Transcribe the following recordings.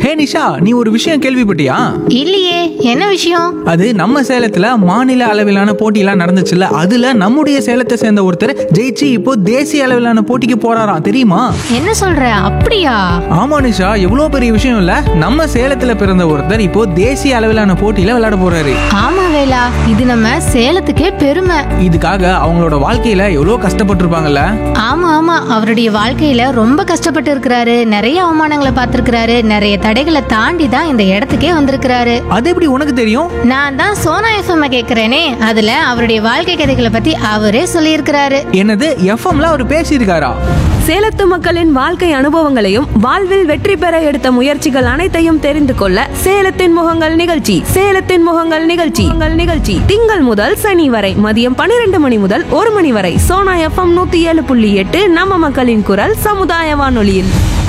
ஹே நிஷா நீ ஒரு விஷயம் கேள்விப்பட்டியா இல்லையே என்ன விஷயம் அது நம்ம சேலத்துல மாநில அளவிலான போட்டியெல்லாம் நடந்துச்சுல்ல அதுல நம்முடைய சேலத்தை சேர்ந்த ஒருத்தர் ஜெயிச்சு இப்போ தேசிய அளவிலான போட்டிக்கு போறாராம் தெரியுமா என்ன சொல்ற அப்படியா ஆமா நிஷா எவ்வளோ பெரிய விஷயம் இல்ல நம்ம சேலத்துல பிறந்த ஒருத்தர் இப்போ தேசிய அளவிலான போட்டியில விளையாட போறாரு ஆமா வேலா இது நம்ம சேலத்துக்கே பெருமை இதுக்காக அவங்களோட வாழ்க்கையில எவ்வளோ கஷ்டப்பட்டிருப்பாங்கல்ல ஆமா ஆமா அவருடைய வாழ்க்கையில ரொம்ப கஷ்டப்பட்டு இருக்கிறாரு நிறைய அவமானங்களை பார்த்திருக்கிறாரு நிறைய தடைகளை தாண்டி தான் இந்த இடத்துக்கே வந்திருக்கிறாரு அது எப்படி உனக்கு தெரியும் நான் தான் சோனா எஃப்எம் கேக்குறேனே அதுல அவருடைய வாழ்க்கை கதைகளை பத்தி அவரே சொல்லியிருக்கிறாரு என்னது எஃப்எம்ல அவர் பேசியிருக்காரா சேலத்து மக்களின் வாழ்க்கை அனுபவங்களையும் வாழ்வில் வெற்றி பெற எடுத்த முயற்சிகள் அனைத்தையும் தெரிந்து கொள்ள சேலத்தின் முகங்கள் நிகழ்ச்சி சேலத்தின் முகங்கள் நிகழ்ச்சி உங்கள் நிகழ்ச்சி திங்கள் முதல் சனி வரை மதியம் பன்னிரண்டு மணி முதல் ஒரு மணி வரை சோனா எஃப்எம் நூத்தி ஏழு புள்ளி எட்டு நம்ம மக்களின் குரல் சமுதாய வானொலியில்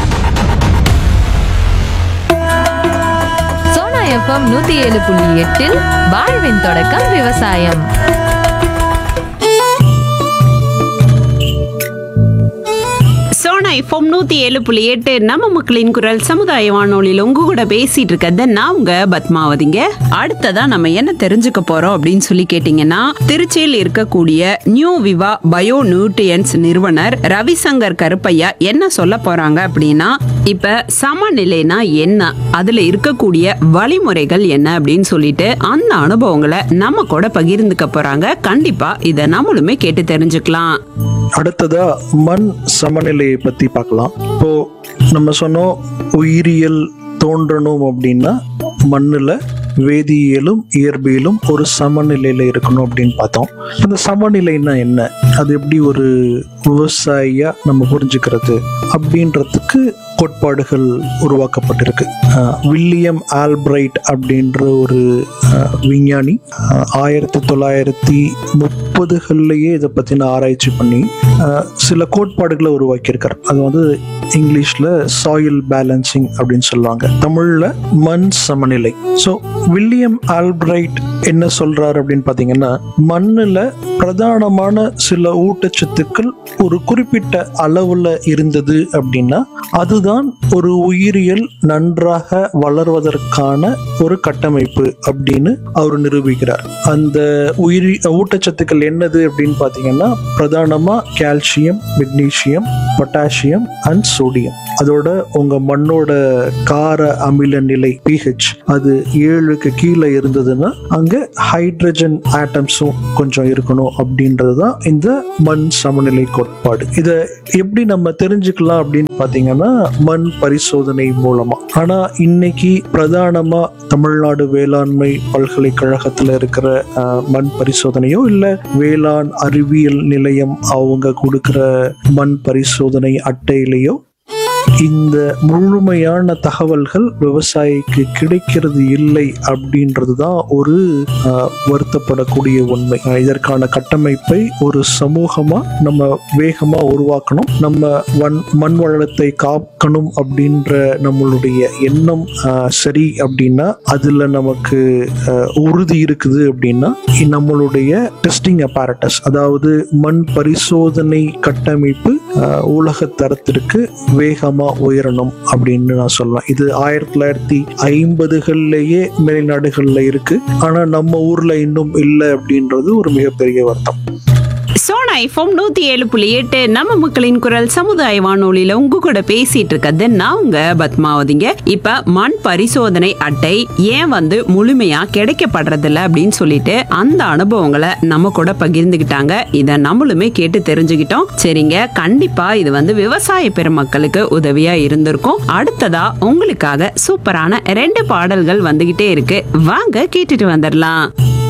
சோனா எஃப்எம் நூத்தி ஏழு புள்ளி எட்டில் வாழ்வின் தொடக்கம் விவசாயம் சோனா எஃப்எம் நூத்தி ஏழு புள்ளி எட்டு நம்ம மக்களின் குரல் சமுதாய வானொலியில் உங்க கூட பேசிட்டு இருக்கிறது நான் உங்க பத்மாவதிங்க அடுத்ததா நம்ம என்ன தெரிஞ்சுக்க போறோம் அப்படின்னு சொல்லி கேட்டீங்கன்னா திருச்சியில் இருக்கக்கூடிய நியூ விவா பயோ நியூட்ரியன்ஸ் நிறுவனர் ரவிசங்கர் கருப்பையா என்ன சொல்ல போறாங்க அப்படின்னா இப்ப சமநிலைனா என்ன அதுல இருக்கக்கூடிய வழிமுறைகள் என்ன அப்படின்னு சொல்லிட்டு அந்த அனுபவங்களை நம்ம கூட பகிர்ந்துக்க போறாங்க கண்டிப்பா இதை நம்மளுமே கேட்டு தெரிஞ்சுக்கலாம் அடுத்ததா மண் சமநிலையை பத்தி பார்க்கலாம் இப்போ நம்ம சொன்னோம் உயிரியல் தோன்றணும் அப்படின்னா மண்ணுல வேதியியலும் இயற்பியலும் ஒரு சமநிலையில இருக்கணும் அப்படின்னு பார்த்தோம் அந்த சமநிலைன்னா என்ன அது எப்படி ஒரு விவசாயியா நம்ம புரிஞ்சுக்கிறது அப்படின்றதுக்கு கோட்பாடுகள் உருவாக்கப்பட்டிருக்கு அஹ் வில்லியம் ஆல்பிரைட் அப்படின்ற ஒரு அஹ், விஞ்ஞானி அஹ், ஆயிரத்தி தொள்ளாயிரத்தி முப்பதுகள்லயே இதை பத்தின ஆராய்ச்சி பண்ணி அஹ், சில கோட்பாடுகளை உருவாக்கியிருக்கார் அது வந்து இங்கிலீஷ்ல சாயில் பேலன்சிங் அப்படின்னு சொல்லுவாங்க தமிழ்ல மண் சமநிலை ஸோ வில்லியம் ஆல்பிரைட் என்ன சொல்றாரு அப்படின்னு பாத்தீங்கன்னா மண்ணுல பிரதானமான சில ஊட்டச்சத்துக்கள் ஒரு குறிப்பிட்ட அளவுல இருந்தது அப்படின்னா அதுதான் ஒரு உயிரியல் நன்றாக வளர்வதற்கான ஒரு கட்டமைப்பு அப்படின்னு அவர் நிரூபிக்கிறார் அந்த உயிரி ஊட்டச்சத்துக்கள் என்னது அப்படின்னு பாத்தீங்கன்னா பிரதானமா calcium magnesium potassium and sodium அதோட உங்க மண்ணோட கார அமில நிலை பிஹெச் அது ஏழுக்கு கீழே இருந்ததுன்னா அங்க ஹைட்ரஜன் ஆட்டம்ஸும் கொஞ்சம் இருக்கணும் அப்படின்றது தான் இந்த மண் சமநிலை கோட்பாடு இதை எப்படி நம்ம தெரிஞ்சுக்கலாம் அப்படின்னு பாத்தீங்கன்னா மண் பரிசோதனை மூலமா ஆனா இன்னைக்கு பிரதானமா தமிழ்நாடு வேளாண்மை பல்கலைக்கழகத்துல இருக்கிற அஹ், மண் பரிசோதனையோ இல்ல வேளாண் அறிவியல் நிலையம் அவங்க கொடுக்கிற மண் பரிசோதனை அட்டையிலேயோ இந்த முழுமையான தகவல்கள் விவசாயிக்கு கிடைக்கிறது இல்லை அப்படின்றது தான் ஒரு ஆஹ், வருத்தப்படக்கூடிய உண்மை ஆஹ், இதற்கான கட்டமைப்பை ஒரு சமூகமா நம்ம வேகமா உருவாக்கணும் நம்ம வன் மண் வளத்தை காக்கணும் அப்படின்ற நம்மளுடைய எண்ணம் ஆஹ், சரி அப்படின்னா அதுல நமக்கு ஆஹ், உறுதி இருக்குது அப்படின்னா இ- நம்மளுடைய டெஸ்டிங் apparatus அதாவது மண் பரிசோதனை கட்டமைப்பு ஆஹ், உலக தரத்திற்கு வேகமா உயரணும் அப்படின்னு நான் சொல்லுவேன் இது ஆயிரத்தி தொள்ளாயிரத்தி ஐம்பதுகள்லயே மேல்நாடுகள்ல இருக்கு ஆனா நம்ம ஊர்ல இன்னும் இல்லை அப்படின்றது ஒரு மிகப்பெரிய வருத்தம் சோனா எஃப்எம் நூத்தி ஏழு புள்ளி எட்டு நம்ம மக்களின் குரல் சமுதாய வானொலியில உங்க கூட பேசிட்டு இருக்கிறது நான் உங்க பத்மாவதிங்க இப்ப மண் பரிசோதனை அட்டை ஏன் வந்து முழுமையா கிடைக்கப்படுறதில்ல அப்படின்னு சொல்லிட்டு அந்த அனுபவங்களை நம்ம கூட பகிர்ந்துகிட்டாங்க இதை நம்மளுமே கேட்டு தெரிஞ்சுக்கிட்டோம் சரிங்க கண்டிப்பா இது வந்து விவசாய பெருமக்களுக்கு உதவியா இருந்திருக்கும் அடுத்ததா உங்களுக்காக சூப்பரான ரெண்டு பாடல்கள் வந்துகிட்டே இருக்கு வாங்க கேட்டுட்டு வந்துடலாம்